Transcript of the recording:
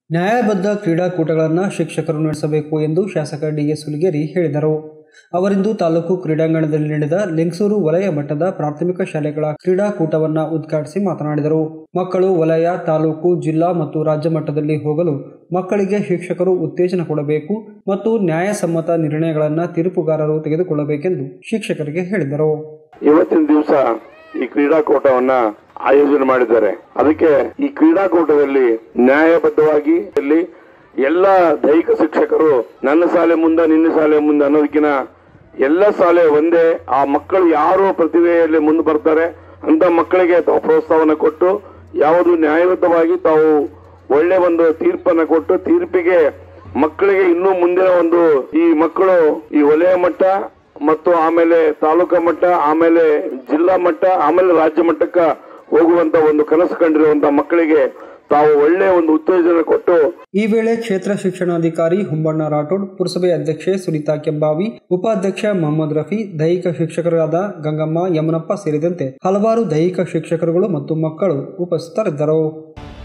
ನ್ಯಾಯಬದ್ಧ ಕ್ರೀಡಾಕೂಟಗಳನ್ನು ಶಿಕ್ಷಕರು ನಡೆಸಬೇಕು ಎಂದು ಶಾಸಕ ಡಿಎಸ್ ಹುಲಿಗೇರಿ ಹೇಳಿದರು ಅವರಿಂದು ತಾಲೂಕು ಕ್ರೀಡಾಂಗಣದಲ್ಲಿ ನಡೆದ ಲಿಂಗಸೂರು ವಲಯ ಮಟ್ಟದ ಪ್ರಾಥಮಿಕ ಶಾಲೆಗಳ ಕ್ರೀಡಾಕೂಟವನ್ನು ಉದ್ಘಾಟಿಸಿ ಮಾತನಾಡಿದರು ಮಕ್ಕಳು ವಲಯ ತಾಲೂಕು ಜಿಲ್ಲಾ ಮತ್ತು ರಾಜ್ಯ ಮಟ್ಟದಲ್ಲಿ ಹೋಗಲು ಮಕ್ಕಳಿಗೆ ಶಿಕ್ಷಕರು ಉತ್ತೇಜನ ಕೊಡಬೇಕು ಮತ್ತು ನ್ಯಾಯಸಮ್ಮತ ನಿರ್ಣಯಗಳನ್ನು ತೀರ್ಪುಗಾರರು ತೆಗೆದುಕೊಳ್ಳಬೇಕೆಂದು ಶಿಕ್ಷಕರಿಗೆ ಹೇಳಿದರು ಇವತ್ತಿನ ದಿವಸ ಈ ಕ್ರೀಡಾಕೂಟವನ್ನ ಆಯೋಜನೆ ಮಾಡಿದ್ದಾರೆ ಅದಕ್ಕೆ ಈ ಕ್ರೀಡಾಕೂಟದಲ್ಲಿ ನ್ಯಾಯಬದ್ಧವಾಗಿ ಇಲ್ಲಿ ಎಲ್ಲ ದೈಹಿಕ ಶಿಕ್ಷಕರು ನನ್ನ ಶಾಲೆ ಮುಂದೆ ನಿನ್ನ ಶಾಲೆ ಮುಂದೆ ಅನ್ನೋದಕ್ಕಿಂತ ಎಲ್ಲ ಶಾಲೆ ಒಂದೇ ಆ ಮಕ್ಕಳು ಯಾರು ಪ್ರತಿಭೆಯಲ್ಲಿ ಮುಂದೆ ಬರ್ತಾರೆ ಅಂತ ಮಕ್ಕಳಿಗೆ ತಾವು ಪ್ರೋತ್ಸಾಹವನ್ನು ಕೊಟ್ಟು ಯಾವುದು ನ್ಯಾಯಬದ್ಧವಾಗಿ ತಾವು ಒಳ್ಳೆ ಒಂದು ತೀರ್ಪನ್ನು ಕೊಟ್ಟು ತೀರ್ಪಿಗೆ ಮಕ್ಕಳಿಗೆ ಇನ್ನೂ ಮುಂದಿನ ಒಂದು ಈ ಮಕ್ಕಳು ಈ ವಲಯ ಮಟ್ಟ ಮತ್ತು ಆಮೇಲೆ ತಾಲೂಕಾ ಮಟ್ಟ ಆಮೇಲೆ ಜಿಲ್ಲಾ ಮಟ್ಟ ಆಮೇಲೆ ರಾಜ್ಯ ಮಟ್ಟಕ್ಕ ಹೋಗುವಂತ ಒಂದು ಕನಸು ಕಂಡಿರುವಂತ ಮಕ್ಕಳಿಗೆ ತಾವು ಒಳ್ಳೆ ಒಂದು ಉತ್ತೇಜನ ಕೊಟ್ಟು ಈ ವೇಳೆ ಕ್ಷೇತ್ರ ಶಿಕ್ಷಣಾಧಿಕಾರಿ ಹುಂಬಣ್ಣ ರಾಠೋಡ್ ಪುರಸಭೆ ಅಧ್ಯಕ್ಷೆ ಸುನೀತಾ ಕೆಂಬಾವಿ ಉಪಾಧ್ಯಕ್ಷ ಮೊಹಮ್ಮದ್ ರಫಿ ದೈಹಿಕ ಶಿಕ್ಷಕರಾದ ಗಂಗಮ್ಮ ಯಮನಪ್ಪ ಸೇರಿದಂತೆ ಹಲವಾರು ದೈಹಿಕ ಶಿಕ್ಷಕರುಗಳು ಮತ್ತು ಮಕ್ಕಳು ಉಪಸ್ಥಿತರಿದ್ದರು